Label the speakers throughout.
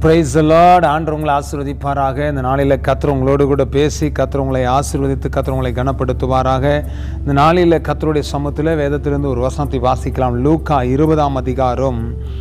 Speaker 1: price Lord ஆண்டு உங்களை ஆசீர்வதிப்பாராக இந்த நாளில் கத்தர் உங்களோடு கூட பேசி கத்தர் உங்களை ஆசீர்வதித்து கத்தர் உங்களை கனப்படுத்துவாராக இந்த நாளில் கத்தருடைய சமூகத்தில் வேதத்திலிருந்து ஒரு வசனத்தை வாசிக்கலாம் லூக்கா இருபதாம் அதிகாரம்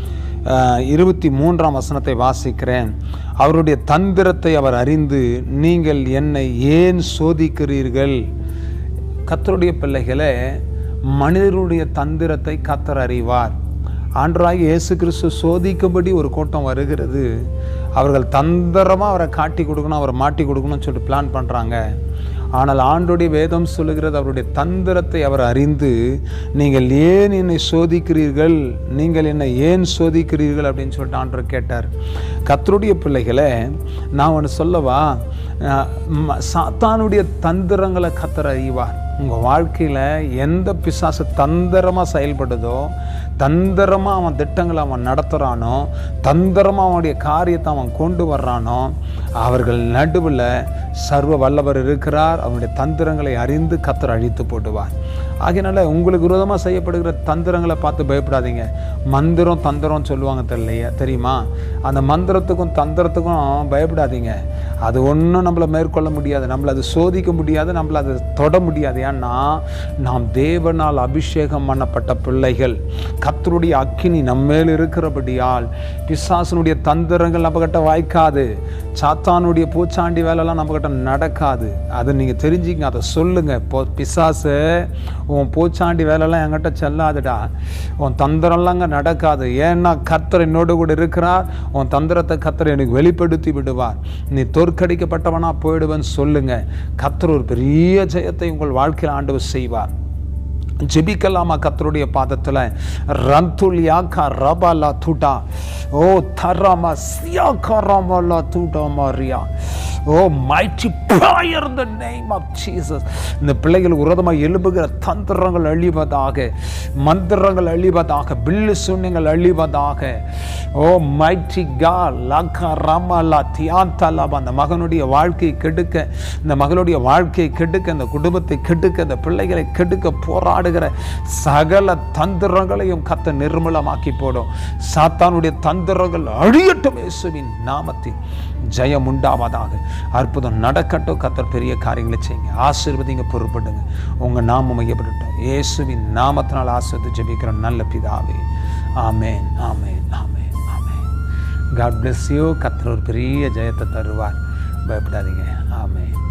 Speaker 1: அஹ், இருபத்தி மூன்றாம் வசனத்தை வாசிக்கிறேன் அவருடைய தந்திரத்தை அவர் அறிந்து நீங்கள் என்னை ஏன் சோதிக்கிறீர்கள் கத்தருடைய பிள்ளைகளே மனிதருடைய தந்திரத்தை கத்தர் அறிவார் ஆண்டராகி இயேசு கிறிஸ்து சோதிக்கும்படி ஒரு கூட்டம் வருகிறது அவர்கள் தந்திரமாக அவரை காட்டி கொடுக்கணும் அவரை மாட்டி கொடுக்கணும்னு சொல்லிட்டு பிளான் பண்ணுறாங்க ஆனால் ஆண்டுடைய வேதம் சொல்லுகிறது அவருடைய தந்திரத்தை அவர் அறிந்து நீங்கள் ஏன் என்னை சோதிக்கிறீர்கள் நீங்கள் என்னை ஏன் சோதிக்கிறீர்கள் அப்படின்னு சொல்லிட்டு ஆண்டவர் கேட்டார் கத்தருடைய பிள்ளைகளை நான் ஒன்று சொல்லவா அஹ், ம- சாத்தானுடைய தந்திரங்களை கத்தர் அறிவார் உங்கள் வாழ்க்கையில் எந்த பிசாசு தந்திரமாக செயல்படுதோ தந்திரமாக அவன் திட்டங்களை அவன் நடத்துகிறானோ தந்திரமாக அவனுடைய காரியத்தை அவன் கொண்டு வர்றானோ அவர்கள் நடுவில் சர்வ வல்லவர் இருக்கிறார் அவனுடைய தந்திரங்களை அறிந்து கத்தர் அழித்து போடுவார் ஆகையினால உங்களுக்கு விரோதமாக செய்யப்படுகிற தந்திரங்களை பார்த்து பயப்படாதீங்க மந்திரம் தந்திரம் சொல்லுவாங்க தெரியலையா தெரியுமா அந்த மந்திரத்துக்கும் தந்திரத்துக்கும் பயப்படாதீங்க அது ஒன்றும் நம்மளை மேற்கொள்ள முடியாது நம்மளை அது சோதிக்க முடியாது நம்மளை அது தொட முடியாது ஏன்னா நாம் தேவனால் அபிஷேகம் பண்ணப்பட்ட பிள்ளைகள் கத்தருடைய அக்கினி நம்மேல் இருக்கிறபடியால் பிசாசனுடைய தந்திரங்கள் நம்மக்கிட்ட வாய்க்காது சாத்தானுடைய பூச்சாண்டி வேலைலாம் நம்மக்கிட்ட நடக்காது அதை நீங்கள் தெரிஞ்சுங்க அதை சொல்லுங்கள் இப்போ பிசாசு உன் பூச்சாண்டி வேலைலாம் என்கிட்ட செல்லாதுடா உன் தந்திரம்லாம் அங்கே நடக்காது ஏன்னா கர்த்தர் என்னோடு கூட இருக்கிறார் உன் தந்திரத்தை கர்த்தர் எனக்கு வெளிப்படுத்தி விடுவார் நீ தோற்கடிக்கப்பட்டவனா போயிடுவேன்னு சொல்லுங்க கர்த்தர் ஒரு பெரிய ஜெயத்தை உங்கள் வாழ்க்கையில் ஆண்டவர் செய்வார் ஜெபிக்கலாமா கத்தருடைய பாதத்தில் ரந்துலியாக்கா ரபாலா தூட்டா ஓ தராமா சியாக்கா ராமலா தூட்டா மாரியா oh mighty fire the name of Jesus இந்த பிள்ளைகள் உரதமாக எழுப்புகிற தந்திரங்கள் அழிவதாக மந்திரங்கள் அழிவதாக பில்லு சூன்யங்கள் அழிவதாக ஓ மைட்டி கா லக்கா ரமலா தியாந்தலாபா அந்த மகனுடைய வாழ்க்கையை கெடுக்க இந்த மகளுடைய வாழ்க்கையை கெடுக்க இந்த குடும்பத்தை கெடுக்க இந்த பிள்ளைகளை கெடுக்க போராடுகிற சகல தந்திரங்களையும் கத்த நிர்மூலமாக்கி போடும் சாத்தானுடைய தந்திரங்கள் அழியட்டும் இயேசுவின் நாமத்தில் ஜெயம் உண்டாவதாக அற்புதம் நடக்கட்டும் கத்தர் பெரிய காரியங்களை செய்யுங்க ஆசீர்வதிங்க பொறுப்படுங்க உங்கள் நாமம் மையப்படட்டும் இயேசுவின் நாமத்தினால் ஆசிர்வதி ஜெபிக்கிற நல்ல பிதாவே ஆமென் ஆமென் ஆமென் ஆமென் காட் bless யூ கத்தர் ஒரு பெரிய ஜெயத்தை தருவார் பயப்படாதீங்க ஆமென்